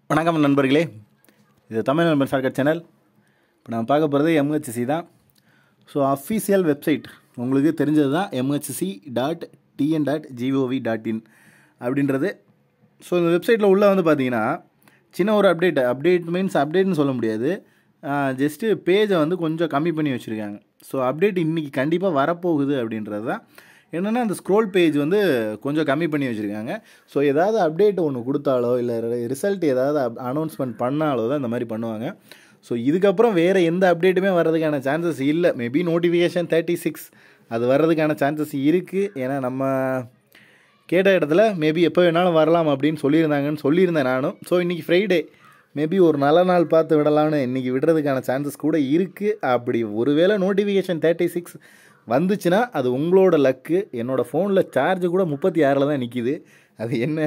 வணக்கம் நண்பர்களே இது தமிழ் நண்பன் ஷார்ட்கட் சேனல் இப்போ நம்ம பார்க்க போகிறது எம்ஹெச்சி தான் ஸோ அஃபீஷியல் வெப்சைட் உங்களுக்கு தெரிஞ்சது தான் MHC dot TN dot GOV dot in அப்படின்றது ஸோ இந்த வெப்சைட்டில் உள்ளே வந்து பார்த்தீங்கன்னா சின்ன ஒரு அப்டேட் அப்டேட் மீன்ஸ் அப்டேட்னு சொல்ல முடியாது ஜஸ்ட்டு பேஜை வந்து கொஞ்சம் கம்மி பண்ணி வச்சுருக்காங்க ஸோ அப்டேட் இன்றைக்கி கண்டிப்பாக வரப்போகுது அப்படின்றது தான் என்னென்னா அந்த ஸ்க்ரோல் பேஜ் வந்து கொஞ்சம் கம்மி பண்ணி வச்சுருக்காங்க ஸோ ஏதாவது அப்டேட் ஒன்று கொடுத்தாலோ இல்லை ரிசல்ட் ஏதாவது அனௌன்ஸ்மெண்ட் பண்ணாலோ தான் இந்த மாதிரி பண்ணுவாங்க ஸோ இதுக்கப்புறம் வேறு எந்த அப்டேட்டுமே வர்றதுக்கான சான்சஸ் இல்லை மேபி நோட்டிஃபிகேஷன் தேர்ட்டி சிக்ஸ் அது வர்றதுக்கான சான்சஸ் இருக்குது ஏன்னா நம்ம கேட்ட இடத்துல மேபி எப்போ வேணாலும் வரலாம் அப்படின்னு சொல்லியிருந்தாங்கன்னு சொல்லியிருந்தேன் நானும் ஸோ இன்றைக்கி ஃப்ரைடே மேபி ஒரு நல்ல நாள் பார்த்து விடலாம்னு இன்றைக்கி விடுறதுக்கான சான்சஸ் கூட இருக்குது அப்படி ஒருவேளை நோட்டிஃபிகேஷன் தேர்ட்டி சிக்ஸ் வந்துச்சுன்னா அது உங்களோட லக்கு என்னோடய ஃபோனில் சார்ஜ் கூட முப்பத்தி ஆறில் தான் நிற்கிது அது என்ன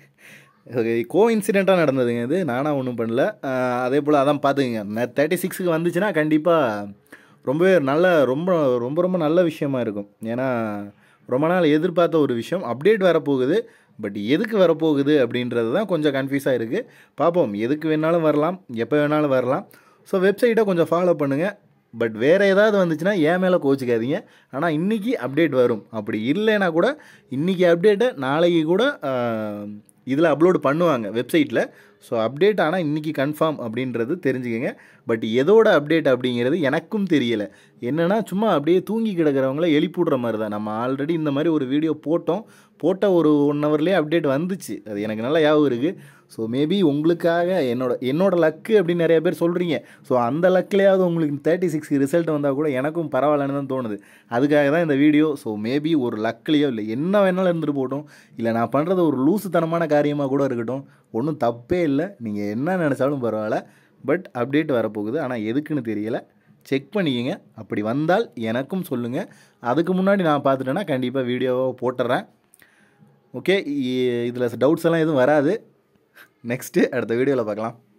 கோ இன்சிடெண்ட்டாக நடந்ததுங்க இது நானாக ஒன்றும் பண்ணல ஆஹ் அதே போல் அதான் பார்த்துக்குங்க தேர்ட்டி சிக்ஸுக்கு வந்துச்சுன்னா கண்டிப்பாக ரொம்பவே நல்ல ரொம்ப ரொம்ப ரொம்ப நல்ல விஷயமா இருக்கும் ஏன்னா ரொம்ப நாள் எதிர்பார்த்த ஒரு விஷயம் அப்டேட் வரப்போகுது பட் எதுக்கு வரப்போகுது அப்படின்றது தான் கொஞ்சம் கன்ஃபியூஸாக இருக்குது பார்ப்போம் எதுக்கு வேணாலும் வரலாம் எப்போ வேணாலும் வரலாம் ஸோ வெப்சைட்டை கொஞ்சம் ஃபாலோ பண்ணுங்கள் பட் வேறு ஏதாவது வந்துச்சுன்னா ஏன் மேலே கோச்சிக்காதீங்க ஆனால் இன்றைக்கி அப்டேட் வரும் அப்படி இல்லைன்னா கூட இன்றைக்கி அப்டேட்டை நாளைக்கு கூட இதில் அப்லோடு பண்ணுவாங்க வெப்சைட்டில் ஸோ அப்டேட் ஆனால் இன்றைக்கி கன்ஃபார்ம் அப்படின்றது தெரிஞ்சுக்கங்க பட் எதோட அப்டேட் அப்படிங்கிறது எனக்கும் தெரியலை என்னென்னா சும்மா அப்படியே தூங்கி கிடக்கிறவங்கள எழுப்பிவிடுற மாதிரி தான் நம்ம ஆல்ரெடி இந்த மாதிரி ஒரு வீடியோ போட்டோம் போட்ட ஒரு ஒன் ஹவர்லேயே அப்டேட் வந்துச்சு அது எனக்கு நல்லா ஞாபகம் இருக்குது ஸோ மேபி உங்களுக்காக என்னோட என்னோட லக்கு அப்படின்னு நிறைய பேர் சொல்கிறீங்க ஸோ அந்த லக்லேயாவது உங்களுக்கு தேர்ட்டி சிக்ஸ் ரிசல்ட் வந்தால் கூட எனக்கும் பரவாயில்லன்னு தான் தோணுது அதுக்காக தான் இந்த வீடியோ ஸோ மேபி ஒரு லக்லேயோ இல்லை என்ன வேணாலும் இருந்துட்டு போகட்டும் இல்லை நான் பண்ணுறது ஒரு லூசுத்தனமான காரியமாக கூட இருக்கட்டும் ஒன்றும் தப்பே இல்லை நீங்கள் என்ன நினச்சாலும் பரவாயில்ல பட் அப்டேட் வரப்போகுது ஆனால் எதுக்குன்னு தெரியல செக் பண்ணிக்கங்க அப்படி வந்தால் எனக்கும் சொல்லுங்கள் அதுக்கு முன்னாடி நான் பார்த்துட்டேன்னா கண்டிப்பாக வீடியோவை போட்டுறேன் ஓகே இதில் டவுட்ஸ் எல்லாம் எதுவும் வராது நெக்ஸ்ட்டு அடுத்த வீடியோவில் பார்க்கலாம்